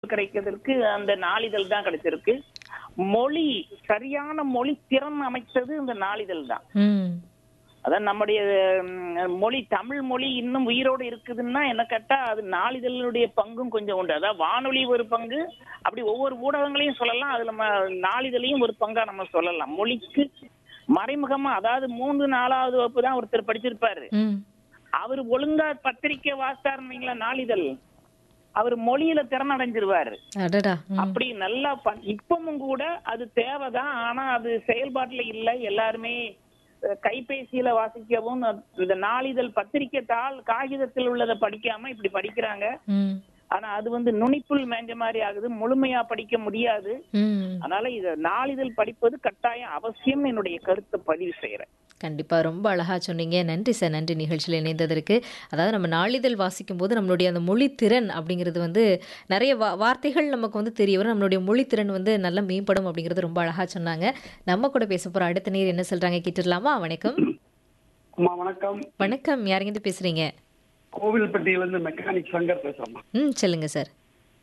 கிடைக்கிறதுக்கு அந்த நாளிதழ் தான் கிடைச்சிருக்கு மொழி சரியான மொழி திறன் அமைத்தது இந்த நாளிதழ் தான் ம் அதான் நம்முடைய ம், மொழி தமிழ் மொழி இன்னும் உயிரோடு இருக்குதுன்னா என்ன கேட்டா அது நாளிதழுடைய பங்கும் கொஞ்சம் உண்டு அதாவது வானொலி ஒரு பங்கு அப்படி ஒவ்வொரு ஊடகங்களையும் சொல்லலாம் அதுல நம்ம நாளிதழையும் ஒரு பங்கா நம்ம சொல்லலாம் மொழிக்கு மறைமுகமா அதாவது மூன்று நாலாவது வகுப்பு தான் ஒருத்தர் படிச்சிருப்பாரு ம் அவர் ஒழுங்கா பத்திரிக்கை வாசித்தாருந்தீங்களா நாளிதழ் அவர் மொழியில திறன் அடைஞ்சிருவாரு அடடா ம். அப்படி நல்லா பண்- இப்பவும் கூட அது தேவைதான் ஆனா அது செயல்பாட்டுல இல்ல எல்லாருமே அஹ், கைபேசியில வாசிக்கவும் இந்த நாளிதழ் பத்திரிக்கை தாள் காகிதத்தில் உள்ளதை படிக்காம இப்படி படிக்கிறாங்க ம் ஆனா அது வந்து நுனிப்புல் மேஞ்ச மாதிரி ஆகுது முழுமையா படிக்க முடியாது ம் அதனால இத நாளிதழ் படிப்பது கட்டாயம் அவசியம் என்னுடைய கருத்தை பதிவு செய்யறேன் கண்டிப்பா ரொம்ப அழகா சொன்னீங்க நன்றி சார் நன்றி நிகழ்ச்சியில் இணைந்ததற்கு அதாவது நம்ம நாளிதழ் வாசிக்கும் போது நம்மளுடைய அந்த மொழி திறன் அப்படிங்கிறது வந்து நிறைய வா வார்த்தைகள் நமக்கு வந்து தெரிய வரும் நம்மளுடைய மொழி திறன் வந்து நல்லா மேம்படும் அப்படிங்கிறது ரொம்ப அழகா சொன்னாங்க நம்ம கூட பேச போற அடுத்த நீர் என்ன சொல்றாங்க கேட்டுடலாமா வணக்கம் அம்மா வணக்கம் வணக்கம் யாருங்கிட்ட பேசுறீங்க கோவில்பட்டியில இருந்து மெக்கானிக் சங்கர் பேசுறேம்மா ம் சொல்லுங்க சார்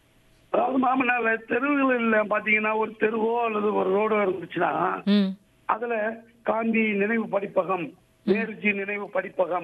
அதாவது மாமனால தெருவுகளில் பாத்தீங்கன்னா ஒரு தெருவோ அல்லது ஒரு ரோடோ இருந்துச்சுன்னா ம் அதுல காந்தி நினைவு படிப்பகம் நேருஜி நினைவு படிப்பகம்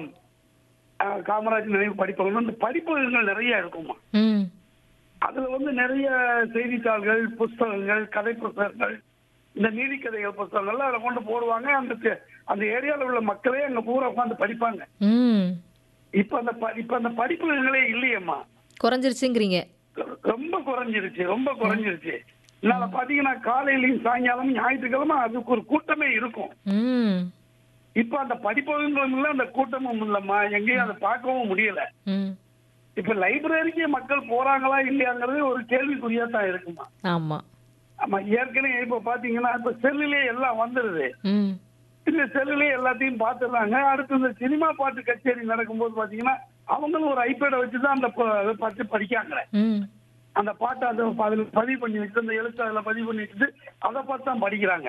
ஆஹ், காமராஜ் நினைவு படிப்பகம் இந்த படிப்பகங்கள் நிறைய இருக்குமா ம் அதுல வந்து நிறைய செய்தித்தாள்கள் புஸ்தகங்கள் கதை புஸ்தகங்கள் இந்த நீதி கதைகள் புஸ்தகங்கள்லாம் அதில் கொண்டு போடுவாங்க அந்த தெ- அந்த ஏரியாவில் உள்ள மக்களே அங்க பூரா உட்காந்து படிப்பாங்க ம் இப்ப அந்த ப- இப்ப அந்த படிப்புகளே இல்லையேம்மா குறைஞ்சிருச்சுங்கிறீங்க ரொம்ப குறைஞ்சிருச்சு ரொம்ப குறைஞ்சிருச்சு இதனால பாத்தீங்கன்னா காலையிலயும் சாயங்காலமும் ஞாயிற்றுக்கிழமை அதுக்கு ஒரு கூட்டமே இருக்கும் ம் இப்ப அந்த படிப்பகங்களும் இல்ல அந்த கூட்டமும் இல்லம்மா எங்கேயும் அதை பார்க்கவும் முடியல ம் இப்ப லைப்ரரிக்கு மக்கள் போறாங்களா இல்லையாங்கிறது ஒரு கேள்விக்குறியா தான் இருக்குமா ஆமா ஆமா ஏற்கனவே இப்ப பாத்தீங்கன்னா இப்ப செல்லுலயே எல்லாம் வந்துருது ம் இந்த செல்லுலயே எல்லாத்தையும் பாத்துடுறாங்க அடுத்து இந்த சினிமா பாட்டு கச்சேரி நடக்கும்போது பாத்தீங்கன்னா அவங்களும் ஒரு ஐபேடை வச்சுதான் அந்த ப- அதை பார்த்து படிக்காங்க ம் அந்த பாட்டை அதை அதில் பதிவு பண்ணி வச்சு அந்த எழுத்து அதில் பதிவு பண்ணி வச்சுட்டு அதை பார்த்து தான் படிக்கிறாங்க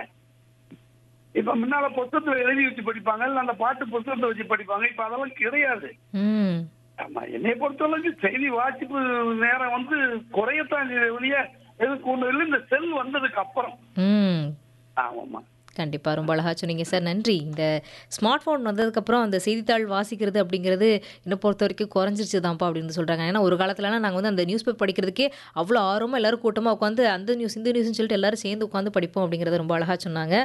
இப்ப முன்னால புத்தகத்துல எழுதி வச்சு படிப்பாங்க இல்ல அந்த பாட்டு புத்தகத்தை வச்சு படிப்பாங்க இப்ப அதெல்லாம் கிடையாது ம் ஆமா என்னை பொறுத்தளவுக்கு செய்தி வாசிப்பு நேரம் வந்து குறையத்தான் செய்யுதே ஒழிய எதுக்கு ஒண்ணு இல்லை இந்த செல் வந்ததுக்கு அப்புறம் ம் ஆமாம்மா கண்டிப்பா ரொம்ப அழகா சொன்னீங்க சார் நன்றி இந்த ஸ்மார்ட் ஃபோன் வந்ததுக்கப்புறம் அந்த செய்தித்தாள் வாசிக்கிறது அப்படிங்கிறது என்னை பொறுத்த வரைக்கும் குறைஞ்சிருச்சு தான்ப்பா அப்படின்னு சொல்கிறாங்க ஏன்னா ஒரு காலத்துலலாம் நாங்கள் வந்து அந்த நியூஸ் பேப்பர் படிக்கிறதுக்கே அவ்வளோ ஆர்வமாக எல்லாரும் கூட்டமாக உட்காந்து அந்த நியூஸ் இந்த நியூஸ்னு சொல்லிட்டு எல்லாரும் சேர்ந்து உட்காந்து படிப்போம் அப்படிங்கிறத ரொம்ப அழகா சொன்னாங்க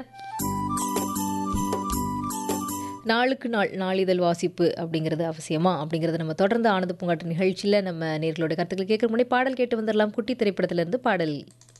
நாளுக்கு நாள் நாளிதழ் வாசிப்பு அப்படிங்கிறது அவசியமா அப்படிங்கிறத நம்ம தொடர்ந்து ஆனந்த பூங்காட்டு நிகழ்ச்சியில் நம்ம நேர்களோட கருத்துக்கள் கேட்குற முன்னாடி பாடல் கேட்டு வந்துடலாம் குட்டி திரைப்படத்திலிருந்து பாடல்